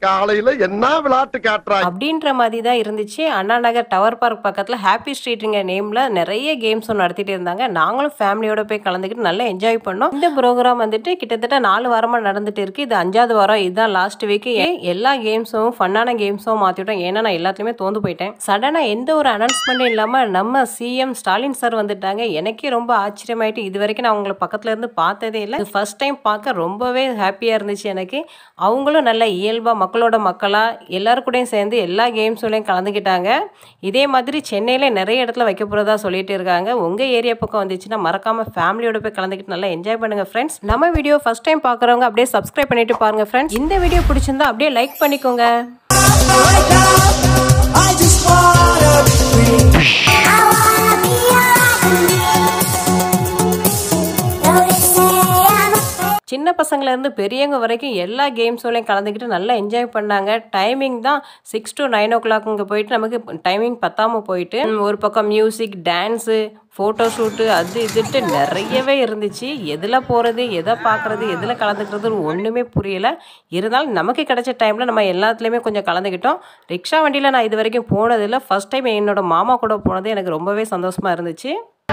காலையில என்ன விளையாட்டு காட்டுறாங்க அப்படின்ற மாதிரி தான் இருந்துச்சு அண்ணா நகர் டவர் பார்க் பக்கத்தில் ஹாப்பி ஸ்ட்ரீட்டுங்க நேமில் நிறைய கேம்ஸும் நடத்திட்டு இருந்தாங்க நாங்களும் ஃபேமிலியோட போய் கலந்துக்கிட்டு நல்லா என்ஜாய் பண்ணோம் இந்த ப்ரோக்ராம் வந்துட்டு கிட்டத்தட்ட நாலு வாரமாக நடந்துட்டு இருக்கு இது அஞ்சாவது வாரம் இதுதான் லாஸ்ட் வீக் எல்லா கேம்ஸும் ஃபன்னான கேம்ஸும் மாற்றிட்டோம் ஏன்னா நான் எல்லாத்துலேயுமே தோந்து போயிட்டேன் சடனாக எந்த ஒரு அனௌன்ஸ்மெண்ட்டும் இல்லாமல் நம்ம சிஎம் ஸ்டாலின் சார் வந்துட்டாங்க எனக்கே ரொம்ப ஆச்சரியமாயிட்டு இது வரைக்கும் நான் அவங்களை பக்கத்துல இருந்து பார்த்ததே இல்லை ஃபர்ஸ்ட் டைம் பார்க்க ரொம்பவே ஹாப்பியாக இருந்துச்சு எனக்கு அவங்களும் நல்ல இயல்பாக மக்களோட மக்களாக எல்லாரும் கூடயும் சேர்ந்து எல்லா கேம்ஸ்லையும் கலந்துக்கிட்டாங்க இதே மாதிரி சென்னையில் நிறைய இடத்துல வைக்க போகிறதா சொல்லிட்டு இருக்காங்க உங்கள் ஏரியா பக்கம் வந்துச்சுன்னா மறக்காமல் ஃபேமிலியோட போய் கலந்துக்கிட்டு நல்லா என்ஜாய் பண்ணுங்கள் ஃப்ரெண்ட்ஸ் நம்ம வீடியோ ஃபர்ஸ்ட் டைம் பார்க்குறவங்க அப்படியே சப்ஸ்கிரைப் பண்ணிட்டு பாருங்க ஃப்ரெண்ட்ஸ் இந்த வீடியோ பிடிச்சிருந்தா அப்படியே லைக் பண்ணிக்கோங்க I just wanna be free. I wanna be சின்ன பசங்கள்லேருந்து பெரியவங்க வரைக்கும் எல்லா கேம்ஸோலையும் கலந்துக்கிட்டு நல்லா என்ஜாய் பண்ணாங்க டைமிங் தான் six to nine o'clock இங்கே போயிட்டு நமக்கு டைமிங் பத்தாமல் போயிட்டு ம், ஒரு பக்கம் மியூசிக் டான்ஸு ஃபோட்டோ ஷூட்டு அது இதுன்ட்டு நிறையவே இருந்துச்சு எதில் போகிறது எதை பார்க்குறது எதில் கலந்துக்கிறது ஒன்றுமே புரியல இருந்தாலும் நமக்கு கிடைச்ச டைமில் நம்ம எல்லாத்துலேயுமே கொஞ்சம் கலந்துக்கிட்டோம் ரிக்ஷா வண்டியில் நான் இது வரைக்கும் போனதில்லை ஃபஸ்ட் டைம் என்னோட மாமா கூட போனது எனக்கு ரொம்பவே சந்தோஷமாக இருந்துச்சு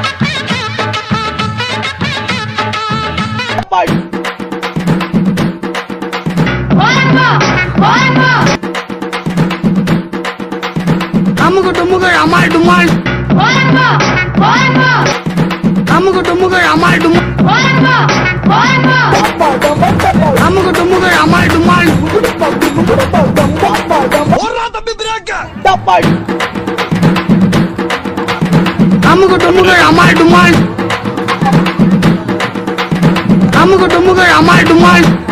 அமுகு டுமுகு அமால் டுமால் அமுகு டுமுகு அமால் டுமால் அமுகு டுமுகு அமால் டுமால் அமுகு டுமுகு அமால் டுமால் அமுகு டுமுகு அமால் டுமால்